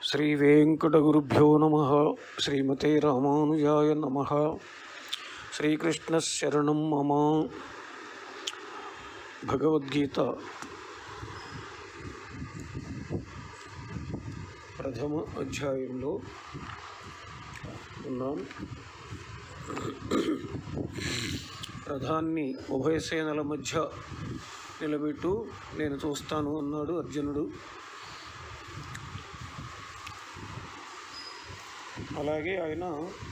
శ్రీవేంకటగురుభ్యో నమ శ్రీమతే రామానుజాయ నమ శ్రీకృష్ణశరణం మమ భగవద్గీత ప్రథమ అధ్యాయంలో ఉన్నాం రథాన్ని ఉభయ సేనల మధ్య నిలబెట్టు నేను చూస్తాను అన్నాడు అర్జునుడు అలాగే ఆయన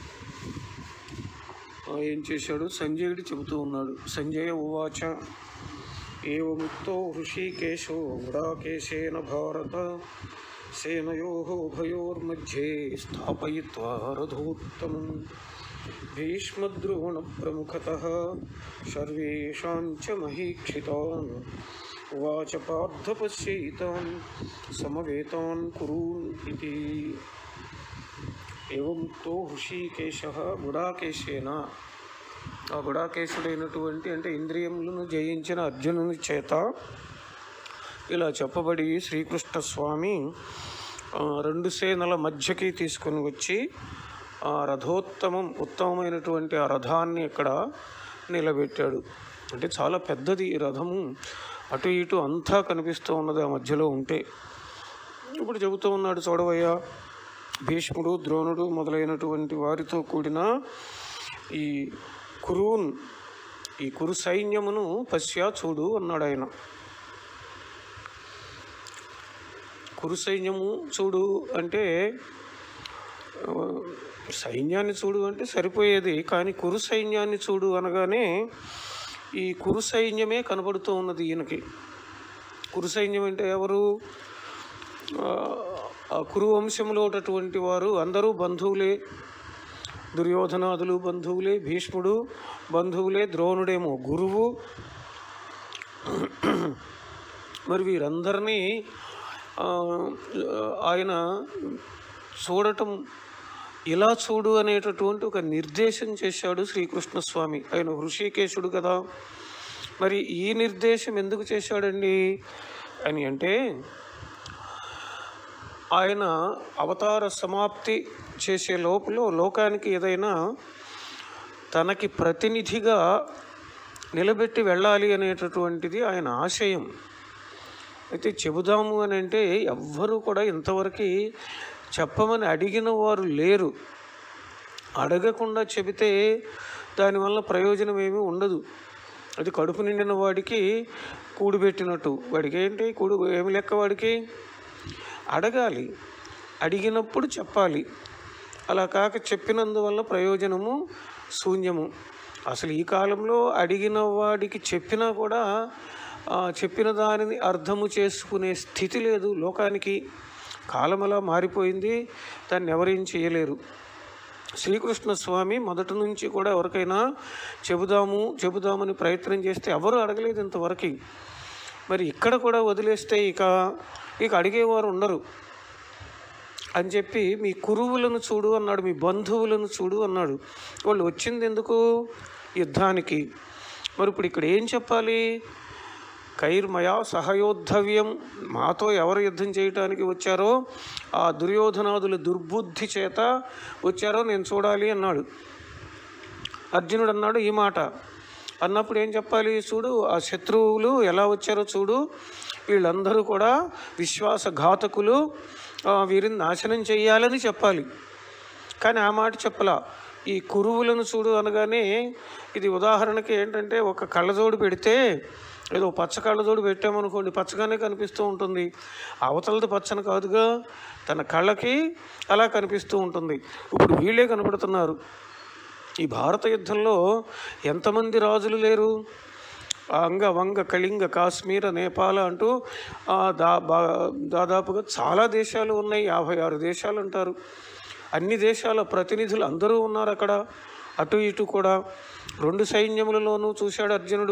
ఆ, ఏం చేశాడు సంజయుడు చెబుతూ ఉన్నాడు సంజయ ఉవాచ ఏవముక్తో హృషీకేశో గుడాకేశేన భారత సేనయో ఉభయోర్मध्ये స్థాపయిత్వా రథోత్తమం భీష్మద్రోణ ప్రముఖతः సర్వేషాం చ మహీక్షితాన్ ఉవాచ పార్థ పశ్యైతాన్ సమవేతాన్ కురూన్ ఇది ఏవంతో హృషీకేశ గుడాకేశేన ఆ గుడాకేశుడైనటువంటి అంటే ఇంద్రియములను జయించిన అర్జునుని చేత ఇలా చెప్పబడి శ్రీకృష్ణ స్వామి ఆ, రెండు సేనల మధ్యకి తీసుకొని వచ్చి ఆ రథోత్తమం ఉత్తమమైనటువంటి ఆ రథాన్ని ఇక్కడ నిలబెట్టాడు అంటే చాలా పెద్దది ఈ రథము అటు ఇటు అంతా కనిపిస్తూ ఉన్నది ఆ మధ్యలో ఉంటే ఇప్పుడు చెబుతూ ఉన్నాడు చూడవయ్యా భీష్ముడు ద్రోణుడు మొదలైనటువంటి వారితో కూడిన ఈ కురున్ ఈ కురు సైన్యమును పశ్యా చూడు అన్నాడు ఆయన కురు సైన్యము చూడు అంటే ఆ, సైన్యాన్ని చూడు అంటే సరిపోయేది కానీ కురు సైన్యాన్ని చూడు అనగానే ఈ కురు సైన్యమే కనబడుతూ ఉన్నది ఈయనకి కురు సైన్యం అంటే ఎవరు ఆ, ఆ కురు వంశంలో ఉన్నటువంటి వారు అందరూ బంధువులే దుర్యోధనాదులు బంధువులే భీష్ముడు బంధువులే ద్రోణుడేమో గురువు మరి వీరందరినీ ఆ, ఆయన చూడటం ఇలా చూడు అనేటటువంటి ఒక నిర్దేశం చేశాడు శ్రీకృష్ణ స్వామి ఆయన హృషికేశుడు కదా మరి ఈ నిర్దేశం ఎందుకు చేశాడండి అని అంటే ఆయన అవతార సమాప్తి చేసే లోపల లోకానికి ఏదైనా తనకి ప్రతినిధిగా నిలబెట్టి వెళ్ళాలి అనేటటువంటిది ఆయన ఆశయం అయితే చెబుదాము అని అంటే ఎవ్వరూ కూడా ఇంతవరకు చెప్పమని అడిగిన వారు లేరు అడగకుండా చెబితే దానివల్ల ప్రయోజనం ఏమీ ఉండదు అది కడుపు నిండిన వాడికి కూడిపెట్టినట్టు వాడికి ఏంటి కూడు ఏమి లెక్క వాడికి అడగాలి అడిగినప్పుడు చెప్పాలి అలా కాక చెప్పినందువల్ల ప్రయోజనము శూన్యము అసలు ఈ కాలంలో అడిగిన వాడికి చెప్పినా కూడా ఆ, చెప్పిన దానిని అర్థము చేసుకునే స్థితి లేదు లోకానికి కాలం అలా మారిపోయింది దాన్ని ఎవరేం చేయలేరు శ్రీకృష్ణ స్వామి మొదటి నుంచి కూడా ఎవరికైనా చెబుదాము చెబుదామని ప్రయత్నం చేస్తే ఎవరు అడగలేదు ఇంతవరకు మరి ఇక్కడ కూడా వదిలేస్తే ఇక ఇక అడిగేవారు ఉండరు అని చెప్పి మీ కురువులను చూడు అన్నాడు మీ బంధువులను చూడు అన్నాడు వాళ్ళు వచ్చింది ఎందుకు యుద్ధానికి మరి ఇప్పుడు ఇక్కడ ఏం చెప్పాలి కైర్మయా సహయోద్ధవ్యం మాతో ఎవరు యుద్ధం చేయటానికి వచ్చారో ఆ దుర్యోధనాదుల దుర్బుద్ధి చేత వచ్చారో నేను చూడాలి అన్నాడు అర్జునుడు అన్నాడు ఈ మాట అన్నప్పుడు ఏం చెప్పాలి చూడు ఆ శత్రువులు ఎలా వచ్చారో చూడు వీళ్ళందరూ కూడా విశ్వాసఘాతకులు ఆ, వీరిని నాశనం చేయాలని చెప్పాలి కానీ ఆ మాట చెప్పలా ఈ కురువులను చూడు అనగానే ఇది ఉదాహరణకి ఏంటంటే ఒక కళ్ళజోడు పెడితే ఏదో పచ్చ కళ్ళజోడు పెట్టామనుకోండి పచ్చగానే కనిపిస్తూ ఉంటుంది అవతలది పచ్చని కాదుగా తన కళ్ళకి అలా కనిపిస్తూ ఉంటుంది ఇప్పుడు వీళ్ళే కనపడుతున్నారు ఈ భారత యుద్ధంలో ఎంతమంది రాజులు లేరు ఆ అంగ వంగ కళింగ కాశ్మీర నేపాల అంటూ ఆ, దా బా దాదాపుగా చాలా దేశాలు ఉన్నాయి యాభై ఆరు దేశాలు అంటారు అన్ని దేశాల ప్రతినిధులు అందరూ ఉన్నారు అక్కడ అటు ఇటు కూడా రెండు సైన్యములలోనూ చూశాడు అర్జునుడు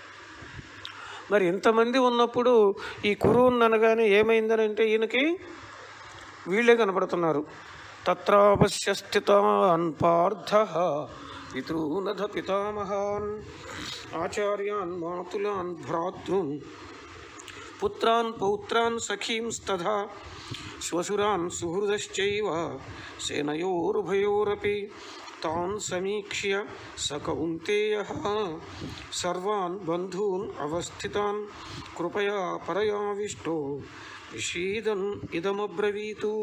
మరి ఇంతమంది ఉన్నప్పుడు ఈ కురువుని అనగానే ఏమైందని అంటే ఈయనకి వీళ్ళే కనపడుతున్నారు తత్రాపశ్య స్థితాన్ పార్థ పితॄనధ పితామహాన్ ఆచార్యాన్ మాతులాన్ భ్రాతృన్ పుత్రాన్ పౌత్రాన్ సఖీంస్తథా శ్వశురాన్ సుహృదశ్చైవ సేనయోరుభయోరపి తాన్ సమీక్ష్య స కౌంతేయ సర్వాన్ బంధూన్ అవస్థితాన్ కృపయా పరయావిష్టో విషీదన్ ఇదమబ్రవీతు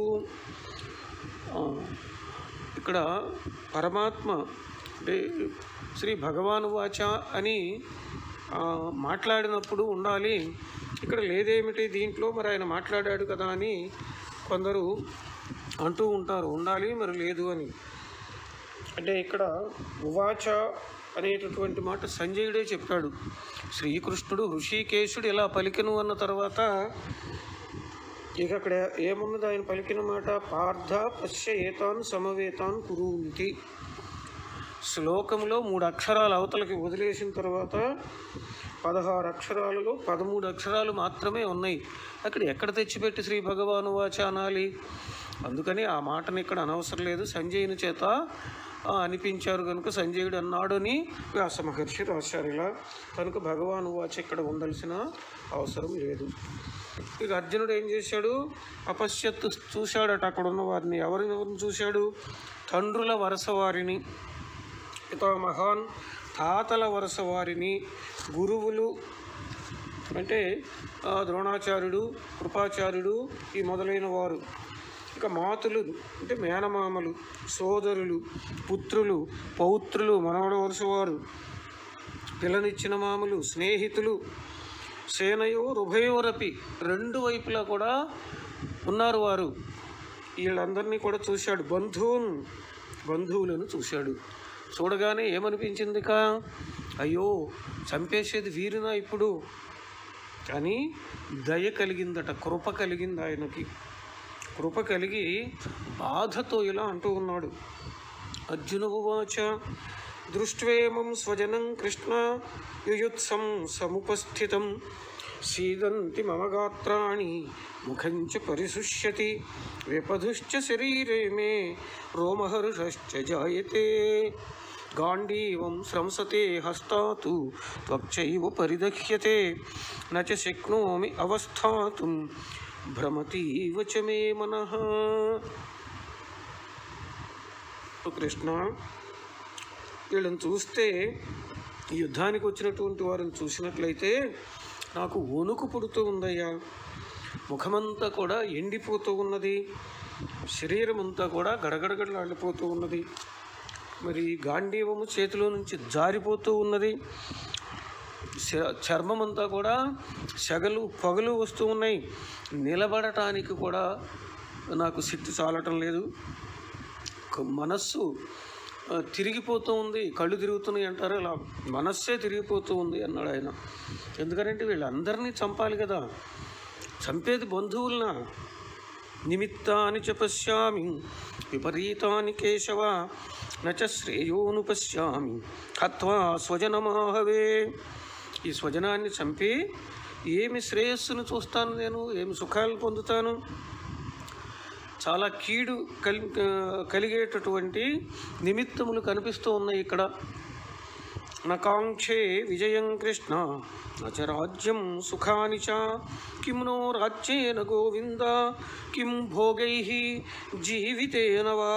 ఆ, ఇక్కడ పరమాత్మ అంటే శ్రీ భగవాను వాచ అని ఆ, మాట్లాడినప్పుడు ఉండాలి ఇక్కడ లేదేమిటి దీంట్లో మరి ఆయన మాట్లాడాడు కదా అని కొందరు అంటూ ఉంటారు ఉండాలి మరి లేదు అని అంటే ఇక్కడ ఉవాచ అనేటటువంటి మాట సంజయుడే చెప్పాడు శ్రీకృష్ణుడు హృషికేశుడు ఇలా పలికెను అన్న తర్వాత ఇక అక్కడ ఏమున్నది ఆయన పలికిన మాట పార్థ పశ్య ఏతాన్ సమవేతాన్ కురుంతి శ్లోకంలో మూడు అక్షరాలు అవతలకి వదిలేసిన తర్వాత పదహారు అక్షరాలలో పదమూడు అక్షరాలు మాత్రమే ఉన్నాయి అక్కడ ఎక్కడ తెచ్చిపెట్టి శ్రీ భగవాను వాచ అనాలి అందుకని ఆ మాటని ఇక్కడ అనవసరం లేదు సంజయుని చేత ఆ, అనిపించారు కనుక సంజయుడు అన్నాడు అని వ్యాస మహర్షి రాశారు ఇలా కనుక భగవాను వాచ ఇక్కడ ఉండాల్సిన అవసరం లేదు ఇక అర్జునుడు ఏం చేశాడు అపశ్యత్తు చూశాడట అక్కడ ఉన్న వారిని ఎవరిని ఎవరిని చూశాడు తండ్రుల వరుస వారిని పితామహాన్ తాతల వరుస వారిని గురువులు అంటే ఆ, ద్రోణాచార్యుడు కృపాచార్యుడు ఈ మొదలైన వారు ఇక మాతులు అంటే మేనమామలు సోదరులు పుత్రులు పౌత్రులు మనవడ వరుస వారు పిల్లనిచ్చిన మామలు స్నేహితులు సేనయో ఉభయోరపి రెండు వైపులా కూడా ఉన్నారు వారు వీళ్ళందరినీ కూడా చూశాడు బంధువున్ బంధువులను చూశాడు చూడగానే ఏమనిపించింది కా అయ్యో చంపేసేది వీరునా ఇప్పుడు కానీ దయ కలిగిందట కృప కలిగింది ఆయనకి కృప కలిగి బాధతో ఇలా అంటూ ఉన్నాడు అర్జున ఉవాచ దృష్ట్వేమం స్వజనం కృష్ణ యుయుత్సం సముపస్థితం సీదంతి మమ గాత్రాణి ముఖం చ పరిశుష్యతి విపధుశ్చ శరీరే మే రోమహర్షశ్చ జాయతే గాంధీవం స్రంసతే హస్తాతు త్వక్చైవ పరిదహ్యతే నచ శక్నోమి అవస్థాతుం భ్రమతీవ చ మే మనః ఓ కృష్ణ వీళ్ళని చూస్తే ఈ యుద్ధానికి వచ్చినటువంటి వారిని చూసినట్లయితే నాకు వణుకు పుడుతూ ఉందయ్యా ముఖమంతా కూడా ఎండిపోతూ ఉన్నది శరీరం అంతా కూడా గడగడగడలాడిపోతూ ఉన్నది మరి గాంధీవము చేతిలో నుంచి జారిపోతూ ఉన్నది చ- చర్మం అంతా కూడా సెగలు పొగలు వస్తూ ఉన్నాయి నిలబడటానికి కూడా నాకు శక్తి చాలటం లేదు ఒక మనస్సు ఆ, తిరిగిపోతూ ఉంది కళ్ళు తిరుగుతున్నాయి అంటారు అలా మనస్సే తిరిగిపోతూ ఉంది అన్నాడు ఆయన ఎందుకంటే వీళ్ళందరినీ చంపాలి కదా చంపేది బంధువులనా నిమిత్తాని చ పశ్యామి విపరీతాని కేశవ నచ శ్రేయోను పశ్యామి హత్వా స్వజనమాహవే ఈ స్వజనాన్ని చంపి ఏమి శ్రేయస్సును చూస్తాను నేను ఏమి సుఖాలు పొందుతాను చాలా కీడు కలి కలిగేటటువంటి నిమిత్తములు కనిపిస్తూ ఉన్నాయి ఇక్కడ నకాంక్షే విజయం కృష్ణ నచ రాజ్యం సుఖాని చ కిం నో రాజ్యేన గోవింద కిం భోగై జీవితేన వా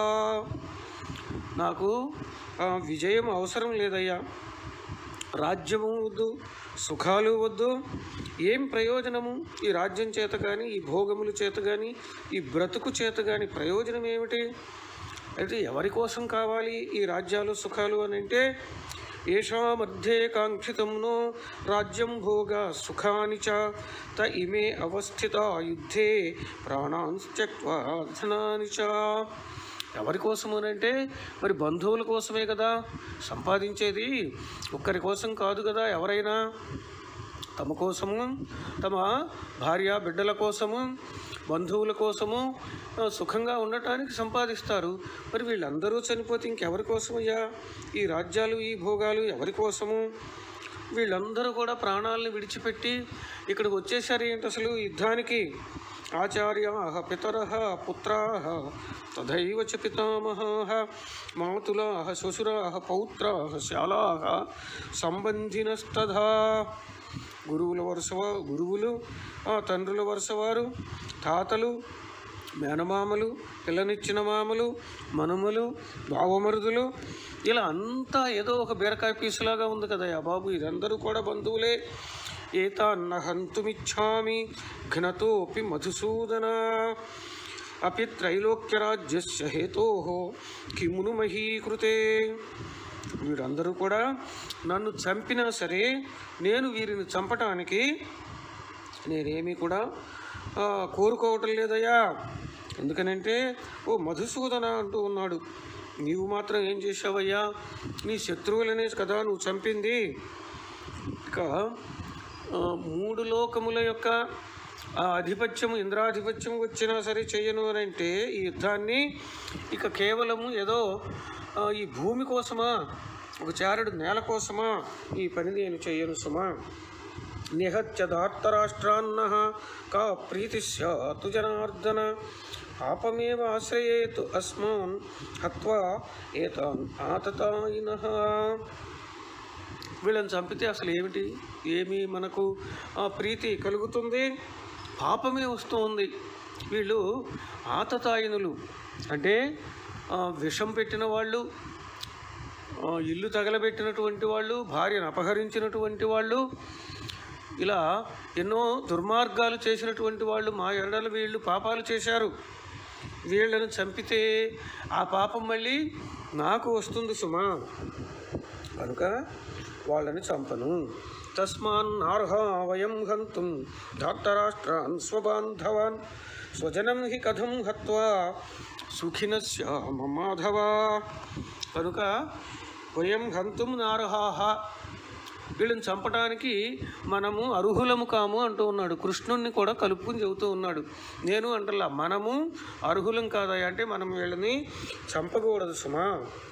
నాకు ఆ, విజయం అవసరం లేదయ్యా రాజ్యము వద్దు సుఖాలు వద్దు ఏం ప్రయోజనము ఈ రాజ్యం చేత కానీ ఈ భోగముల చేత కానీ ఈ బ్రతుకు చేత కానీ ప్రయోజనం ఏమిటి అయితే ఎవరి కోసం కావాలి ఈ రాజ్యాలు సుఖాలు అని అంటే ఏషా మధ్యే కాంక్షితం నో రాజ్యం భోగ సుఖాని చ త ఇమే అవస్థిత యుద్ధే ప్రాణాన్ త్యక్వా ధనాని చ ఎవరి కోసము అని అంటే మరి బంధువుల కోసమే కదా సంపాదించేది ఒక్కరి కోసం కాదు కదా ఎవరైనా తమ కోసము తమ భార్య బిడ్డల కోసము బంధువుల కోసము ఆ, సుఖంగా ఉండటానికి సంపాదిస్తారు మరి వీళ్ళందరూ చనిపోతే ఇంకెవరి కోసమయ్యా ఈ రాజ్యాలు ఈ భోగాలు ఎవరి కోసము వీళ్ళందరూ కూడా ప్రాణాలను విడిచిపెట్టి ఇక్కడికి వచ్చేసారు ఏంటి అసలు యుద్ధానికి ఆచార్యా పితర పుత్రా తథైవ చ పితామహా మాతులా శ్వశురా పౌత్రా శాలా సంబంధినస్తథా గురువుల వరుస వా- గురువులు ఆ, తండ్రుల వరుస వారు తాతలు మేనమామలు పిల్లనిచ్చిన మామలు మనుమలు బావమరుదులు ఇలా అంతా ఏదో ఒక బీరకాయ పీసులాగా ఉంది కదా ఆ బాబు ఇదందరూ కూడా బంధువులే ఏతాన్న హంతుమిచ్చామి ఘనతోపి మధుసూదన అపి త్రైలోక్యరాజ్యస్య హేతో కిమును మహీకృతే వీరందరూ కూడా నన్ను చంపినా సరే నేను వీరిని చంపటానికి నేనేమీ కూడా ఆ, కోరుకోవటం లేదయ్యా ఎందుకనంటే ఓ మధుసూదన అంటూ ఉన్నాడు నీవు మాత్రం ఏం చేశావయ్యా నీ శత్రువులనే కదా నువ్వు చంపింది ఇక ఆ, మూడు లోకముల యొక్క ఆ అధిపత్యము ఇంద్రాధిపత్యం వచ్చినా సరే చెయ్యను అని అంటే ఈ యుద్ధాన్ని ఇక కేవలము ఏదో ఆ, ఈ భూమి కోసమా ఒక చారుడు నేల కోసమా ఈ పని నేను చెయ్యను సుమా నిహత్య దార్తరాష్ట్రాన్న కా ప్రీతి స్యాతు జనార్దన పాపమేవ ఆశ్రయేతు అస్మాన్ హత్వా ఏతాన్ ఆతతాయిన వీళ్ళని చంపితే అసలు ఏమిటి ఏమి మనకు ఆ, ప్రీతి కలుగుతుంది పాపమే వస్తుంది వీళ్ళు ఆతతాయినులు అంటే ఆ, విషం పెట్టిన వాళ్ళు ఆ, ఇల్లు తగలబెట్టినటువంటి వాళ్ళు భార్యను అపహరించినటువంటి వాళ్ళు ఇలా ఎన్నో దుర్మార్గాలు చేసినటువంటి వాళ్ళు మా ఎడల వీళ్ళు పాపాలు చేశారు వీళ్ళను చంపితే ఆ పాపం మళ్ళీ నాకు వస్తుంది సుమా కనుక వాళ్ళని చంపను తస్మాన్ నార్హ వయం హంతుం ధార్తరాష్ట్రాన్ స్వబాంధవాన్ స్వజనం హి కథం హత్వా సుఖినస్య మాధవ కనుక వయం హంతుం నార్హాహ వీళ్ళని చంపడానికి మనము అర్హులము కాము అంటూ ఉన్నాడు కృష్ణుణ్ణి కూడా కలుపుకుని చెబుతూ ఉన్నాడు నేను అంటలా మనము అర్హులం కాదయ్యా అంటే మనం వీళ్ళని చంపకూడదు సుమా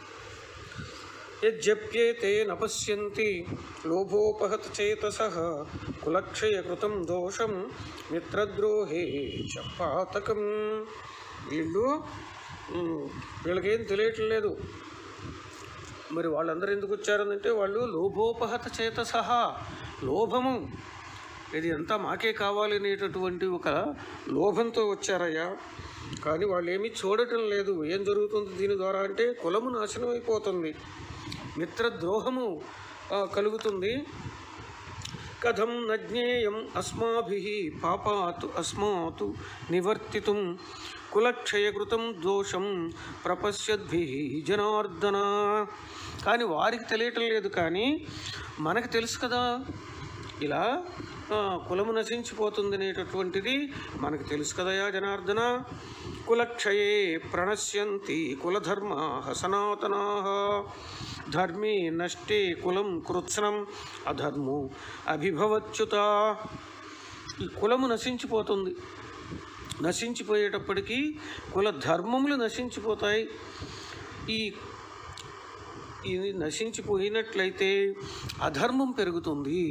యజ్జప్యేతే నపశ్యంతి లోభోపహత చేతస కులక్షయకృతం దోషం మిత్రద్రోహే చ పాతకం వీళ్ళు ఉమ్, వీళ్ళకేం తెలియట్లేదు మరి వాళ్ళందరూ ఎందుకు వచ్చారనంటే వాళ్ళు లోభోపహత చేత సహా లోభము ఇది అంతా మాకే కావాలి అనేటటువంటి ఒక లోభంతో వచ్చారయ్యా కానీ వాళ్ళు ఏమీ చూడటం లేదు ఏం జరుగుతుంది దీని ద్వారా అంటే కులము నాశనం అయిపోతుంది మిత్రద్రోహము ఆ, కలుగుతుంది కథం నజ్ఞేయం అస్మాభి పాపాతు అస్మాతు నివర్తితుం కులక్షయకృతం దోషం ప్రపశ్యద్భి జనార్దన కానీ వారికి తెలియటం లేదు కానీ మనకు తెలుసు కదా ఇలా ఆ, కులము నశించిపోతుంది అనేటటువంటిది మనకు తెలుసు కదయా జనార్దన కులక్షయే ప్రణశ్యంతి కులధర్మ సనాతనా ధర్మే నష్టే కులం కృత్సనం అధర్మో అభిభవచ్యుత ఈ కులము నశించిపోతుంది నశించిపోయేటప్పటికీ కుల ధర్మములు నశించిపోతాయి ఈ ఇది నశించిపోయినట్లయితే అధర్మం పెరుగుతుంది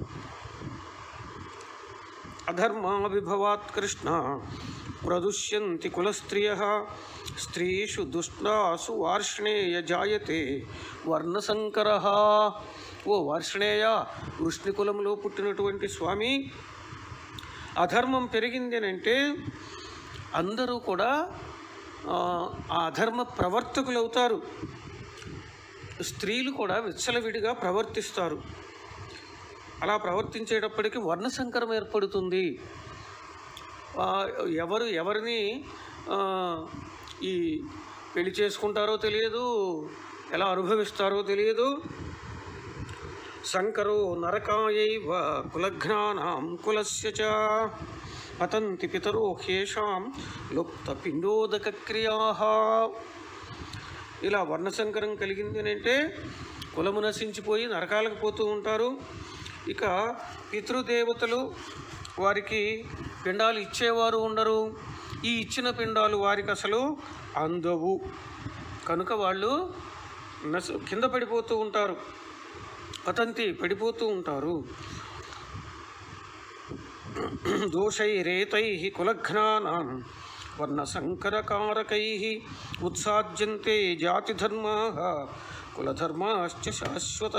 అధర్మావిభవాత్ కృష్ణ ప్రదుష్యంతి కులస్త్రియ స్త్రీషు దుష్టాసు వార్ష్ణేయ జాయతే వర్ణసంకర ఓ వార్ష్ణేయ వృష్ణి కులంలో పుట్టినటువంటి స్వామి అధర్మం పెరిగింది అని అంటే అందరూ కూడా ఆ, ఆ అధర్మ ప్రవర్తకులు అవుతారు స్త్రీలు కూడా విచ్చలవిడిగా ప్రవర్తిస్తారు అలా ప్రవర్తించేటప్పటికి వర్ణసంకరం ఏర్పడుతుంది ఆ, ఎవరు ఎవరిని ఆ, ఈ పెళ్లి చేసుకుంటారో తెలియదు ఎలా అనుభవిస్తారో తెలియదు శంకరో నరకాయైవ కులఘ్నానాం కులస్య చ పతంతి పితరో హ్యేషాం లుప్త పిండోదక క్రియా ఇలా వర్ణసంకరం కలిగింది అని అంటే కులము నశించిపోయి నరకాలకు పోతూ ఉంటారు ఇక పితృదేవతలు వారికి పిండాలు ఇచ్చేవారు ఉండరు ఈ ఇచ్చిన పిండాలు వారికి అసలు అందవు కనుక వాళ్ళు నశ కింద పడిపోతూ ఉంటారు పతంతి పడిపోతూ ఉంటారు దోషైరేతై కులఘ్నానాం వర్ణసంకరకారకై ఉత్సాజ్యంతే జాతిధర్మా కులధర్మాశ్చ శాశ్వత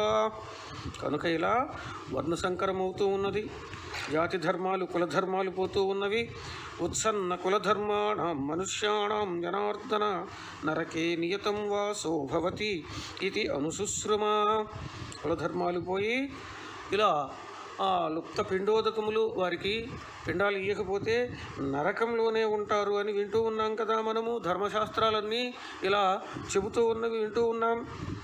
కనుక ఇలా వర్ణ సంకరమవుతూ ఉన్నది జాతి ధర్మాలు కులధర్మాలు పోతూ ఉన్నవి ఉత్సన్న కులధర్మాణం మనుష్యాణం జనార్దన నరకే నియతం వాసో భవతి ఇది అనుశుశ్రుమా కులధర్మాలు పోయి ఇలా ఆ లుప్త పిండోదకములు వారికి పిండాలు ఇయ్యకపోతే నరకంలోనే ఉంటారు అని వింటూ ఉన్నాం కదా మనము ధర్మశాస్త్రాలన్నీ ఇలా చెబుతూ ఉన్నవి వింటూ ఉన్నాం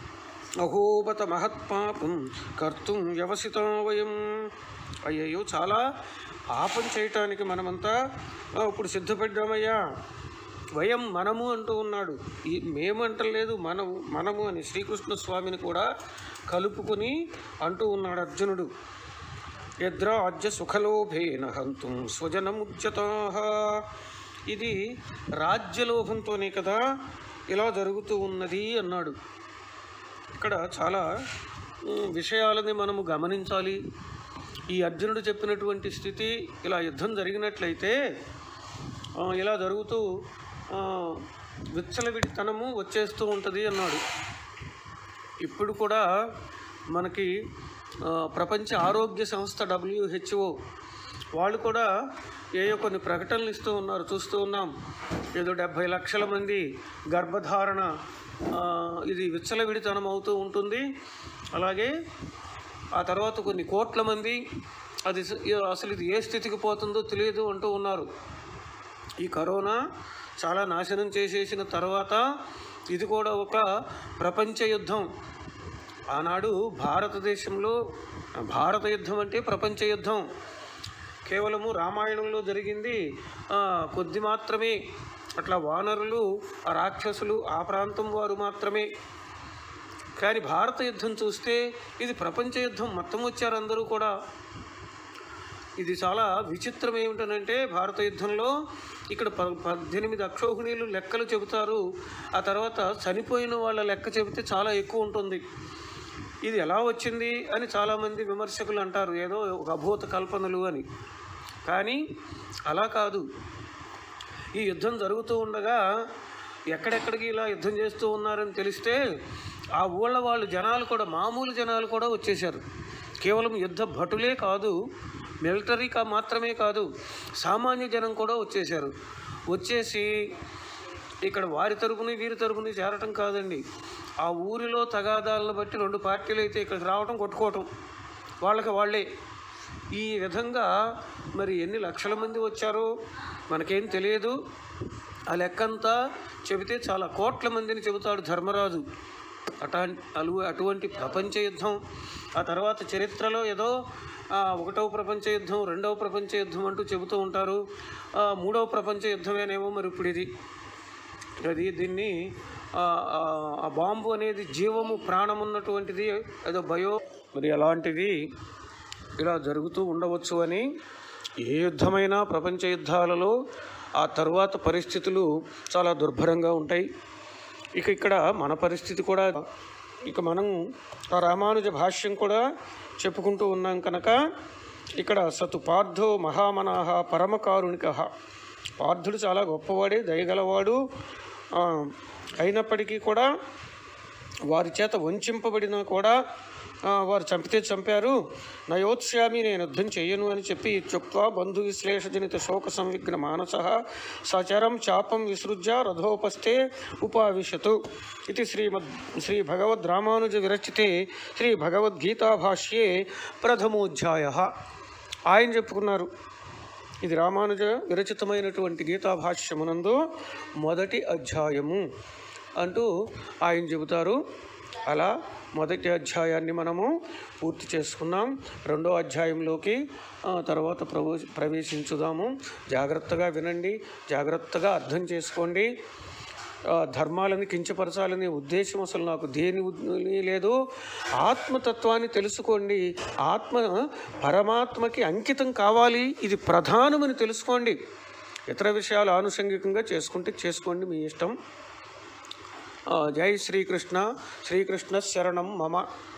అహోబత మహత్పాపం కర్తుం వ్యవసిత వయం అయ్యయ్యో చాలా పాపం చేయటానికి మనమంతా ఆ, ఇప్పుడు సిద్ధపడ్డామయ్యా వయం మనము అంటూ ఉన్నాడు ఈ మేము అంటలేదు మనము మనము అని శ్రీకృష్ణ స్వామిని కూడా కలుపుకొని అంటూ ఉన్నాడు అర్జునుడు యద్రాజ్య సుఖలోభేన హంతుం స్వజనముజ్యతా ఇది రాజ్యలోభంతోనే కదా ఇలా జరుగుతూ ఉన్నది అన్నాడు ఇక్కడ చాలా ఉమ్, విషయాలని మనము గమనించాలి ఈ అర్జునుడు చెప్పినటువంటి స్థితి ఇలా యుద్ధం జరిగినట్లయితే ఆ, ఇలా జరుగుతూ ఆ, విచ్చలవిడితనము వచ్చేస్తూ ఉంటుంది అన్నాడు ఇప్పుడు కూడా మనకి ఆ, ప్రపంచ ఆరోగ్య సంస్థ డబ్ల్యూహెచ్ఓ వాళ్ళు కూడా ఏయో కొన్ని ప్రకటనలు ఇస్తూ ఉన్నారు చూస్తూ ఉన్నాం ఏదో డెబ్భై లక్షల మంది గర్భధారణ ఆ, ఇది విచ్చలవిడితనం అవుతూ ఉంటుంది అలాగే ఆ తర్వాత కొన్ని కోట్ల మంది అది స- అసలు ఇది ఏ స్థితికి పోతుందో తెలియదు అంటూ ఉన్నారు ఈ కరోనా చాలా నాశనం చేసేసిన తర్వాత ఇది కూడా ఒక ప్రపంచ యుద్ధం ఆనాడు భారతదేశంలో భారత యుద్ధం అంటే ప్రపంచ యుద్ధం కేవలము రామాయణంలో జరిగింది ఆ, కొద్ది మాత్రమే అట్లా వానరులు ఆ రాక్షసులు ఆ ప్రాంతం వారు మాత్రమే కానీ భారత యుద్ధం చూస్తే ఇది ప్రపంచ యుద్ధం మొత్తం వచ్చారు అందరూ కూడా ఇది చాలా విచిత్రం ఏమిటనంటే భారత యుద్ధంలో ఇక్కడ ప పద్దెనిమిది అక్షోహిణీలు లెక్కలు చెబుతారు ఆ తర్వాత చనిపోయిన వాళ్ళ లెక్క చెబితే చాలా ఎక్కువ ఉంటుంది ఇది ఎలా వచ్చింది అని చాలామంది విమర్శకులు అంటారు ఏదో ఒక అభూత కల్పనలు అని కానీ అలా కాదు ఈ యుద్ధం జరుగుతూ ఉండగా ఎక్కడెక్కడికి ఇలా యుద్ధం చేస్తూ ఉన్నారని తెలిస్తే ఆ ఊళ్ళ వాళ్ళు జనాలు కూడా మామూలు జనాలు కూడా వచ్చేసారు కేవలం యుద్ధ భటులే కాదు మిలిటరీ కా మాత్రమే కాదు సామాన్య జనం కూడా వచ్చేసారు వచ్చేసి ఇక్కడ వారి తరపుని వీరి తరపుని చేరటం కాదండి ఆ ఊరిలో తగాదాలను బట్టి రెండు పార్టీలు అయితే ఇక్కడికి రావటం కొట్టుకోవటం వాళ్ళకి వాళ్ళే ఈ విధంగా మరి ఎన్ని లక్షల మంది వచ్చారో మనకేం తెలియదు ఆ లెక్కంతా చెబితే చాలా కోట్ల మందిని చెబుతాడు ధర్మరాజు అటా అలు అటువంటి ప్రపంచ యుద్ధం ఆ తర్వాత చరిత్రలో ఏదో ఆ, ఒకటవ ప్రపంచ యుద్ధం రెండవ ప్రపంచ యుద్ధం అంటూ చెబుతూ ఉంటారు ఆ, మూడవ ప్రపంచ యుద్ధమేనేమో మరి ఇప్పుడు ఇది అది దీన్ని ఆ, ఆ, ఆ బాంబు అనేది జీవము ప్రాణం ఉన్నటువంటిది ఏదో బయో మరి అలాంటివి ఇలా జరుగుతూ ఉండవచ్చు అని ఏ యుద్ధమైనా ప్రపంచ యుద్ధాలలో ఆ తర్వాత పరిస్థితులు చాలా దుర్భరంగా ఉంటాయి ఇక ఇక్కడ మన పరిస్థితి కూడా ఇక మనం ఆ రామానుజ భాష్యం కూడా చెప్పుకుంటూ ఉన్నాం కనుక ఇక్కడ సతు పార్థో మహామనాహ పరమకారుణిక పార్థుడు చాలా గొప్పవాడే దయగలవాడు ఆ, అయినప్పటికీ కూడా వారి చేత వంచింపబడినా కూడా ఆ, వారు చంపితే చంపారు నయోత్స్యామి నేను యుద్ధం చెయ్యను అని చెప్పి చుక్వా బంధు విశ్లేషజనిత శోక సంవిఘ్న మానస సచరం చాపం విసృజ్య రథోపస్థే ఉపావిశతు ఇది శ్రీమద్ శ్రీ భగవద్ రామానుజ విరచితే శ్రీ భగవద్గీతా భాష్యే ప్రథమోధ్యాయ ఆయన చెప్పుకున్నారు ఇది రామానుజ విరచితమైనటువంటి గీతాభాష్యమునందు మొదటి అధ్యాయము అంటూ ఆయన చెబుతారు అలా మొదటి అధ్యాయాన్ని మనము పూర్తి చేసుకున్నాం రెండో అధ్యాయంలోకి ఆ, తర్వాత ప్రవో ప్రవేశించుదాము జాగ్రత్తగా వినండి జాగ్రత్తగా అర్థం చేసుకోండి ఆ, ధర్మాలని కించపరచాలనే ఉద్దేశం అసలు నాకు దేని ఉద్- లేదు ఆత్మతత్వాన్ని తెలుసుకోండి ఆత్మ పరమాత్మకి అంకితం కావాలి ఇది ప్రధానమని తెలుసుకోండి ఇతర విషయాలు ఆనుషంగికంగా చేసుకుంటే చేసుకోండి మీ ఇష్టం ఆ, జై శ్రీకృష్ణ శ్రీకృష్ణ శరణం మమ